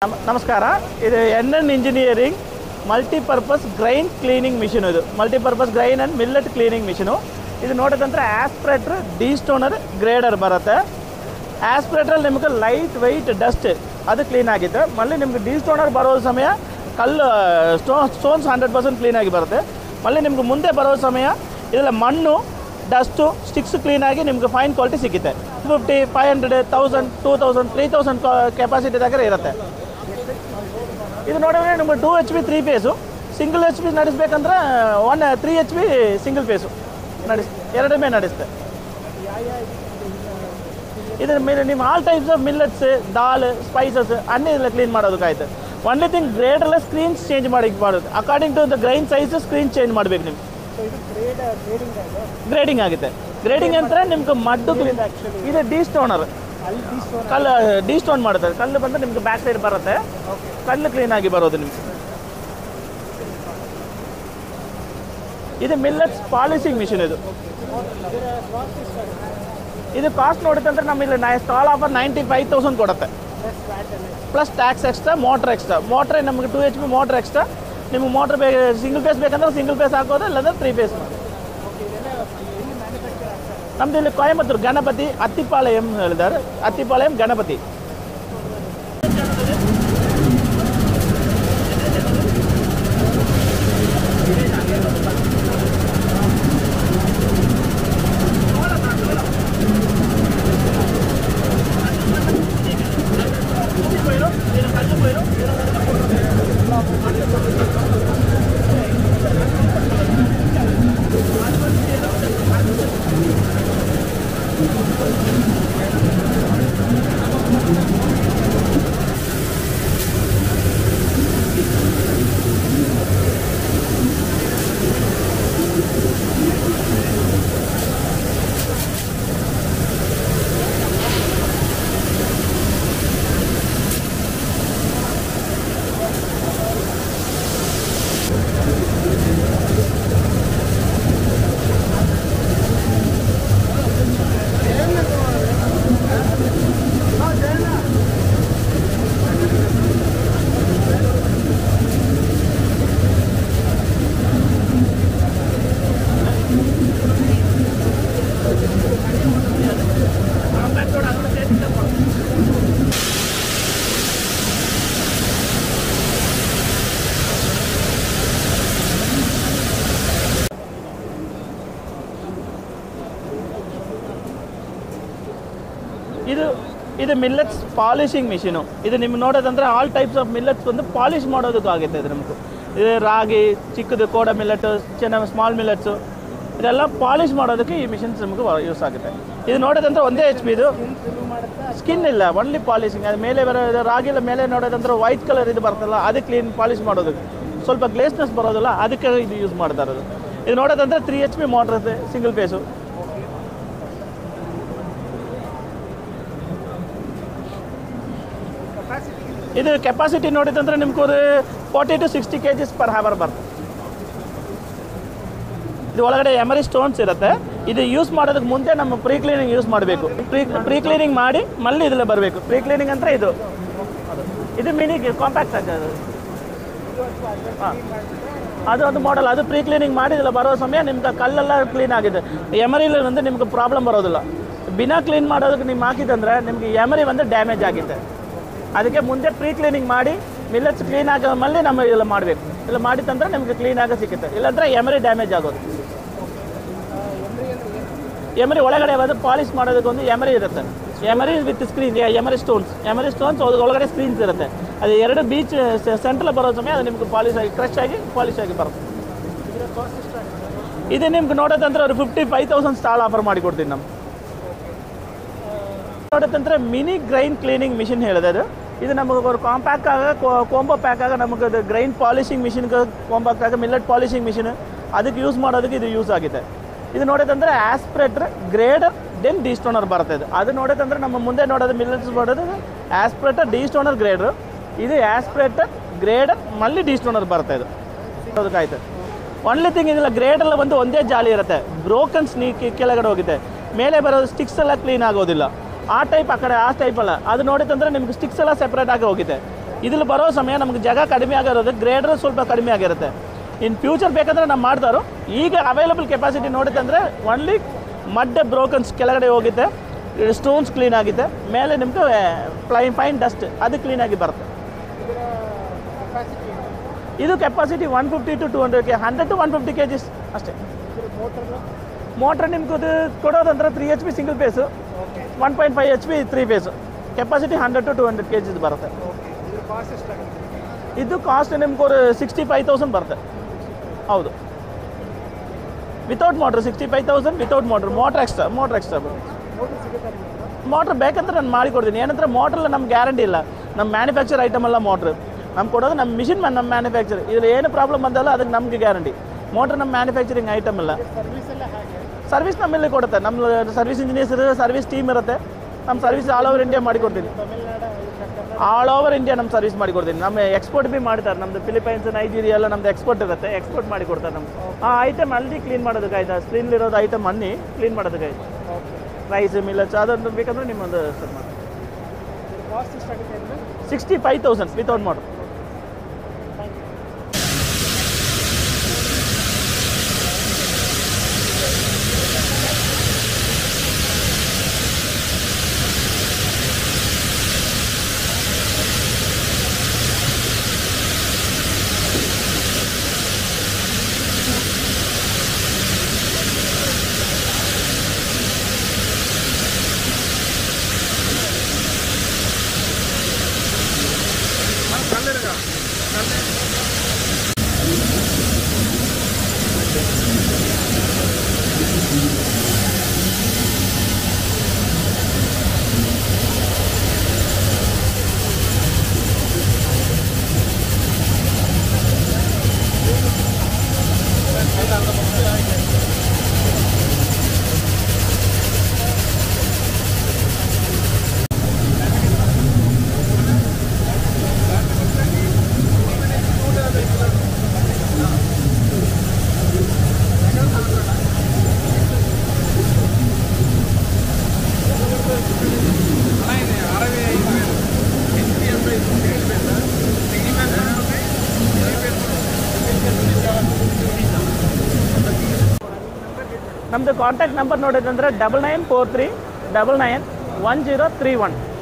ನಮ- ನಮಸ್ಕಾರ ಇದು N N engineering multipurpose grain cleaning machine ಇದು multipurpose grain and millet cleaning machine ಇದು ನೋಡೋದಂದ್ರೆ ಆಸ್ಪ್ರೇಟ್ರ್ ಡಿ ಸ್ಟೋನರ್ ಗ್ರೇಡರ್ ಬರುತ್ತೆ ಆಸ್ಪ್ರೇಟ್ರಲ್ಲಿ ನಿಮಗೆ ಲೈಟ್ ವೆಯ್ಟ್ ಡಸ್ಟ್ ಅದು ಕ್ಲೀನ್ ಆಗಿತ್ತು ಮళ్ళీ ನಿಮ್ಗೆ ಡಿ ಸ್ಟೋನರ್ ಬರೋ ಸಮಯ ಕಲ್ಲು ಸ್ಟೋ ಸ್ಟೋನ್ಸ್ ಹಂಡ್ರೆಡ್ ಪರ್ಸೆಂಟ್ ಕ್ಲೀನಾಗಿ ಬರುತ್ತೆ ಮళ్ళీ ನಿಮ್ಗೆ ಮುಂದೆ ಬರೋ ಸಮಯ ಇದೆಲ್ಲ ಮಣ್ಣು ಡಸ್ಟು ಸ್ಟಿಕ್ಸ್ ಕ್ಲೀನಾಗಿ ನಿಮ್ಗೆ ಫೈನ್ ಕ್ವಾಲಿಟಿ ಸಿಗುತ್ತೆ fifty five hundred thousand two thousand three thousand capacity దగ్గర ಇರುತ್ತೆ ಇದು ನೋಡಿದ್ರೆ ನಿಮ್ಗೆ two H P three phase single H P ನಡೆಸ್ಬೇಕಂದ್ರೆ one three H P single phase ನಡೆಸ್ ಎರಡನೇ ನಡೆಸುತ್ತೆ ಇದ್ರ ಮೇಲೆ ನಿಮ್ಮ all types of millets dal spices ಅన్నీ ಇದೆಲ್ಲ ಕ್ಲೀನ್ ಮಾಡೋದಕ್ಕಾಯ್ತು ಒನ್ಲಿ ಥಿಂಗ್ ಗ್ರೇಡೆಲ್ಲ ಸ್ಕ್ರೀನ್ಸ್ ಚೇಂಜ್ ಮಾಡಿ ಮಾಡೋದು according to the grain size screen change ಮಾಡ್ಬೇಕು ನೀವು ಗ್ರೇಡಿಂಗ್ ಆಗುತ್ತೆ ಗ್ರೇಡಿಂಗ್ ಅಂದ್ರೆ ನಿಮ್ಗೆ ಮಡ್ಡು ಕ್ಲೀನ್ ಇದು ಡಿ ಸ್ಟೋನರ್ ಕಲ್ಲು ಡಿ ಸ್ಟೋನ್ ಮಾಡುತ್ತೆ ಕಲ್ಲು ಬಂದು ನಿಮ್ಗೆ ಬ್ಯಾಕ್ ಸೈಡ್ ಬರುತ್ತೆ ಕಲ್ಲು ಕ್ಲೀನ್ ಆಗಿ ಬರೋದು ನಿಮ್ಗೆ ಇದು ಮಿಲ್ಲೆಟ್ಸ್ ಪಾಲಿಸಿಂಗ್ ಮಿಷಿನ್ ಇದು ಇದು ಕಾಸ್ಟ್ ನೋಡುತ್ತಂದ್ರೆ ನಮ್ಮಲ್ಲಿ ನಾ stall offer ninety five thousand ಕೊಡುತ್ತೆ plus tax extra motor extra motor ನಮಗೆ two H P motor extra ನಿಮ್ಗೆ ಮೋಟ್ರ್ ಬೇಕು ಸಿಂಗಲ್ ಫೇಸ್ ಬೇಕಂದ್ರೆ ಸಿಂಗಲ್ ಫೇಸ್ ಹಾಕೋದು ಇಲ್ಲಾಂದ್ರೆ ತ್ರೀ ಫೇಸ್ ನಮ್ದು ಇಲ್ಲಿ ಕೊಯಮತ್ತೂರು ಗಣಪತಿ ಅತ್ತಿಪಾளையம் ಹೇಳಿದ್ದಾರೆ ಅತ್ತಿಪಾளையம் ಗಣಪತಿ ಇದು ಇದು ಮಿಲ್ಲೆಟ್ಸ್ ಪಾಲಿಶಿಂಗ್ ಮಿಷಿನು ಇದು ನಿಮ್ಗೆ ನೋಡೋದಂದ್ರೆ ಆಲ್ ಟೈಪ್ಸ್ ಆಫ್ ಮಿಲ್ಲೆಟ್ಸ್ ಬಂದು ಪಾಲಿಶ್ ಮಾಡೋದಕ್ಕೂ ಆಗುತ್ತೆ ಇದು ನಮಗೆ ಇದು ರಾಗಿ ಚಿಕ್ಕದು ಕೋಡ ಮಿಲ್ಲೆಟು ಚೆನ್ನಾಗಿ ಸ್ಮಾಲ್ ಮಿಲ್ಲೆಟ್ಸು ಇದೆಲ್ಲ ಪಾಲಿಶ್ ಮಾಡೋದಕ್ಕೆ ಈ ಮಿಷಿನ್ಸ್ ನಮಗೆ ಯೂಸ್ ಆಗುತ್ತೆ ಇದು ನೋಡೋದಂದ್ರೆ ಒಂದೇ ಎಚ್ ಪಿ ಇದು ಸ್ಕಿನ್ ಇಲ್ಲ ಒನ್ಲಿ ಪಾಲಿಶಿಂಗ್ ಅದು ಮೇಲೆ ಬರೋ ಇದು ರಾಗಿಲ ಮೇಲೆ ನೋಡೋದಂದ್ರೆ ವೈಟ್ ಕಲರ್ ಇದು ಬರ್ತಲ್ಲ ಅದು ಕ್ಲೀನ್ ಪಾಲಿಶ್ ಮಾಡೋದಕ್ಕೆ ಸ್ವಲ್ಪ ಗ್ಲೇಸ್ನೆಸ್ ಬರೋದಿಲ್ಲ ಅದಕ್ಕೆ ಇದು ಯೂಸ್ ಮಾಡ್ತಾ ಇರೋದು ಇದು ನೋಡೋದಂದ್ರೆ ತ್ರೀ ಎಚ್ ಪಿ ಮೋಟ್ರ್ ಇದೆ ಸಿಂಗಲ್ ಫೇಸು ಇದು ಕೆಪಾಸಿಟಿ ನೋಡಿದಂದ್ರೆ ನಿಮ್ಗೆ ಒಂದು forty to sixty kgs per hour ಬರ್ತದೆ ಇದು ಒಳಗಡೆ ಎಮರಿ ಸ್ಟೋನ್ಸ್ ಇರುತ್ತೆ ಇದು ಯೂಸ್ ಮಾಡೋದಕ್ಕೆ ಮುಂದೆ ನಮ್ಮ ಪ್ರೀ ಕ್ಲೀನಿಂಗ್ ಯೂಸ್ ಮಾಡಬೇಕು ಪ್ರೀ ಪ್ರೀ ಕ್ಲೀನಿಂಗ್ ಮಾಡಿ ಮళ్ళీ ಇದೆಲ್ಲ ಬರಬೇಕು ಪ್ರೀ ಕ್ಲೀನಿಂಗ್ ಅಂದರೆ ಇದು ಇದು ಮಿನಿ ಕಾಂಪ್ಯಾಕ್ಟ್ ಆಗೋದು ಹಾಂ ಅದು ಒಂದು ಮಾಡಲ್ ಅದು ಪ್ರೀ ಕ್ಲೀನಿಂಗ್ ಮಾಡಿ ಇದೆಲ್ಲ ಬರೋ ಸಮಯ ನಿಮ್ಗೆ ಕಲ್ಲೆಲ್ಲ ಕ್ಲೀನ್ ಆಗಿದೆ ಎಮರಿಲಿ வந்து ನಿಮ್ಗೆ ಪ್ರಾಬ್ಲಮ್ ಬರೋದಿಲ್ಲ ಬಿನಾ ಕ್ಲೀನ್ ಮಾಡೋದಕ್ಕೆ ನೀವು ಹಾಕಿದಂದ್ರೆ ನಿಮ್ಗೆ ಎಮರಿ ಒಂದು ಡ್ಯಾಮೇಜ್ ಆಗಿದೆ ಅದಕ್ಕೆ ಮುಂದೆ ಪ್ರೀ ಕ್ಲೀನಿಂಗ್ ಮಾಡಿ ಮಿಲ್ಲೆಟ್ಸ್ ಕ್ಲೀನ್ ಆಗೋ ಮೇಲೆ ನಮ್ಮ ಇದೆಲ್ಲ ಮಾಡಬೇಕು ಇಲ್ಲ ಮಾಡಿತ್ತಂದ್ರೆ ನಿಮ್ಗೆ ಕ್ಲೀನ್ ಆಗ ಸಿಗುತ್ತೆ ಇಲ್ಲಾಂದ್ರೆ ಎಮರಿ ಡ್ಯಾಮೇಜ್ ಆಗೋದು ಎಮರಿ ಒಳಗಡೆ ಬಂದು ಪಾಲಿಶ್ ಮಾಡೋದಕ್ಕೆ ಒಂದು ಎಮರಿ ಇರುತ್ತೆ emery with screen emery stones emery stones ಒಳಗಡೆ ಸ್ಕ್ರೀನ್ಸ್ ಇರುತ್ತೆ ಅದು ಎರಡು ಬೀಚ್ ಸೆಂಟ್ರಲ್ ಬರೋ ಸಮಯ ಅದು ನಿಮ್ಗೆ ಪಾಲಿಶ್ ಆಗಿ ಕ್ರಶ್ ಆಗಿ ಪಾಲಿಶ್ ಆಗಿ ಬರುತ್ತೆ ಇದು ನಿಮ್ಗೆ ನೋಡೋದಂದ್ರೆ ಅವ್ರು fifty five thousand stall offer ಮಾಡಿ ಕೊಡ್ತೀನಿ ನಮ್ಮ ನೋಡೋದಂದ್ರೆ ಮಿನಿ ಗ್ರೈನ್ ಕ್ಲೀನಿಂಗ್ ಮಿಷಿನ್ ಹೇಳಿದೆ ಅದು ಇದು ನಮಗೆ ಒಂದು ಕಾಂಪ್ಯಾಕ್ಟ್ ಆಗ ಕೋಂಬೋ ಪ್ಯಾಕ್ ಆಗ ನಮಗೆ ಅದು ಗ್ರೈನ್ ಪಾಲಿಶಿಂಗ್ ಮಿಷಿನ್ಗೆ ಕಾಂಪ್ಯಾಕ್ಟ್ ಆಗ ಮಿಲ್ಲೆಟ್ ಪಾಲಿಶಿಂಗ್ ಮಿಷಿನ್ ಅದಕ್ಕೆ ಯೂಸ್ ಮಾಡೋದಕ್ಕೆ ಇದು ಯೂಸ್ ಆಗಿದೆ ಇದು ನೋಡೋದಂದ್ರೆ aspirator grader then destoner ಬರುತ್ತೆ ಇದು ಅದು ನೋಡೋದಂದ್ರೆ ನಮ್ಮ ಮುಂದೆ ನೋಡೋದು ಮಿಲ್ಲೆಟ್ಸ್ ಮಾಡೋದು ಆಸ್ಪ್ರೇಟರ್ ಡಿ ಸ್ಟೋನರ್ ಗ್ರೇಡರ್ ಇದು ಆಸ್ಪ್ರೇಟರ್ ಗ್ರೇಡರ್ ಮಲ್ಲಿ ಡಿ ಸ್ಟೋನರ್ ಬರುತ್ತೆ ಇದು ಅದಕ್ಕಾಯ್ತು ಒನ್ಲಿ ಥಿಂಗ್ ಇದಿಲ್ಲ ಗ್ರೇಡ್ ಎಲ್ಲ ಬಂದು ಒಂದೇ ಜಾಲಿ ಇರುತ್ತೆ ಬ್ರೋಕನ್ ಸ್ನೀ ಕೆಳಗಡೆ ಹೋಗಿದೆ ಮೇಲೆ ಬರೋದು ಸ್ಟಿಕ್ಸ್ ಎಲ್ಲ ಕ್ಲೀನ್ ಆಗೋದಿಲ್ಲ ಆ ಟೈಪ್ ಆ ಕಡೆ ಆ ಟೈಪ್ ಅಲ್ಲ ಅದು ನೋಡಿದಂದ್ರೆ ನಿಮ್ಗೆ ಸ್ಟಿಕ್ಸ್ ಎಲ್ಲ ಸೆಪ್ರೇಟ್ ಆಗಿ ಹೋಗಿದೆ ಇದ್ರಲ್ಲಿ ಬರೋ ಸಮಯ ನಮ್ಗೆ ಜಾಗ ಕಡಿಮೆ ಆಗಿರೋದು ಗ್ರೇಡರ್ ಸ್ವಲ್ಪ ಕಡಿಮೆ ಆಗಿರುತ್ತೆ ಇನ್ ಫ್ಯೂಚರ್ ಬೇಕಾದ್ರೆ ನಾವು ಮಾಡ್ತಾರೋ ಈಗ ಅವೈಲಬಲ್ ಕೆಪಾಸಿಟಿ ನೋಡಿದಂದರೆ ಒನ್ಲಿ ಮಡ್ ಬ್ರೋಕನ್ಸ್ ಕೆಳಗಡೆ ಹೋಗುತ್ತೆ ಸ್ಟೋನ್ಸ್ ಕ್ಲೀನ್ ಆಗಿದೆ ಮೇಲೆ ನಿಮ್ಗೆ ಫ್ಲೈ ಫೈನ್ ಡಸ್ಟ್ ಅದು ಕ್ಲೀನಾಗಿ ಬರುತ್ತೆ ಇದರ ಕೆಪಾಸಿಟಿ ಇದು capacity one fifty to two hundred K hundred to one fifty kgs ಅಷ್ಟೇ ಇದ್ರ ಮೋಟರ್ ಮೋಟ್ರ್ ನಿಮ್ಗೆ ಅದು ಕೊಡೋದಂದ್ರೆ three H P single phase okay one point five H P three phase capacity hundred to two hundred kgs ಬರುತ್ತೆ okay ಇದ್ರ cost ಎಷ್ಟಾಗುತ್ತೆ ಇದು cost ನಿಮ್ಗೆ ಒಂದು ಸಿಕ್ಸ್ಟಿ ಫೈವ್ ತೌಸಂಡ್ ಬರುತ್ತೆ ಹೌದು without motor sixty five thousand without motor motor extra motor extra ಬರುತ್ತೆ motor ಸಿಗುತ್ತೆ ನಿಮಗೆ ಮೋಟ್ರ್ ಬೇಕಂದ್ರೆ ನಾನು ಮಾಡಿಕೊಡ್ತೀನಿ ಏನಂದ್ರೆ ಮೋಟ್ರಲ್ಲಿ ನಮ್ಗೆ ಗ್ಯಾರಂಟಿ ಇಲ್ಲ ನಮ್ಮ ಮ್ಯಾನುಫ್ಯಾಕ್ಚರ್ ಐಟಮ್ ಅಲ್ಲ ಮೋಟ್ರ್ ನಮ್ಗೆ ಕೊಡೋದು ನಮ್ಮ ಮಿಷಿನ್ ನಮ್ಮ ಮ್ಯಾನುಫ್ಯಾಕ್ಚರ್ ಇದ್ರಲ್ಲಿ ಏನು ಪ್ರಾಬ್ಲಮ್ ಬಂದಲ್ಲ ಅದಕ್ಕೆ ನಮಗೆ ಗ್ಯಾರಂಟಿ ಮೋಟ್ರ್ ನಮ್ಮ ಮ್ಯಾನುಫ್ಯಾಕ್ಚರಿಂಗ್ ಐಟಮ್ ಇಲ್ಲ ಸರ್ವಿಸ್ ಎಲ್ಲ ಹೇಗೆ ಸರ್ವಿಸ್ ನಮ್ಮಲ್ಲಿ ಕೊಡುತ್ತೆ ನಮ್ಮ ಸರ್ವಿಸ್ ಇಂಜಿನಿಯರ್ಸ್ ಇರುತ್ತೆ ಸರ್ವಿಸ್ ಟೀಮ್ ಇರುತ್ತೆ ನಮ್ಮ ಸರ್ವಿಸ್ ಆಲ್ ಓವರ್ ಇಂಡಿಯಾ ಮಾಡಿಕೊಡ್ತೀನಿ ತಮಿಳ್ನಾಡು ಇದು ಕರ್ನಾಟಕ ಆಲ್ ಓವರ್ ಇಂಡಿಯಾ ನಮ್ಮ ಸರ್ವಿಸ್ ಮಾಡಿಕೊಡ್ತೀನಿ ನಮ್ಮ ಎಕ್ಸ್ಪೋರ್ಟ್ ಬಿ ಮಾಡ್ತಾರೆ ನಮ್ಮದು ಫಿಲಿಪೈನ್ಸ್ ನೈಜೀರಿಯಾ ಎಲ್ಲ ನಮ್ದು ಎಕ್ಸ್ಪೋರ್ಟ್ ಇರುತ್ತೆ ಎಕ್ಸ್ಪೋರ್ಟ್ ಮಾಡಿ ಕೊಡ್ತಾರೆ ನಮ್ಗೆ ಆ ಐಟಮ್ ಅಲ್ಲಿ ಕ್ಲೀನ್ ಮಾಡೋದಕ್ಕಾಯ್ತಾ ಸ್ಕ್ರೀನ್ಲಿರೋದು ಐಟಮ್ ಅನ್ನಿ ಕ್ಲೀನ್ ಮಾಡೋದಕ್ಕಾಯ್ತು ಓಕೆ ರೈಸ್ ಮಿಲ್ಲಟ್ಸ್ ಅದೊಂದು ಬೇಕಂದ್ರೆ ನಿಮ್ಮೊಂದು ಸರ್ ಮಾಡಿ ಇದ್ರ ಕಾಸ್ಟ್ ಎಷ್ಟಾಗುತ್ತೆ ಅಂದರೆ sixty five thousand without motor thank you ನಮ್ಮದು ಕಾಂಟ್ಯಾಕ್ಟ್ ನಂಬರ್ ನೋಡೋದಂದ್ರೆ double nine four three double nine one zero three one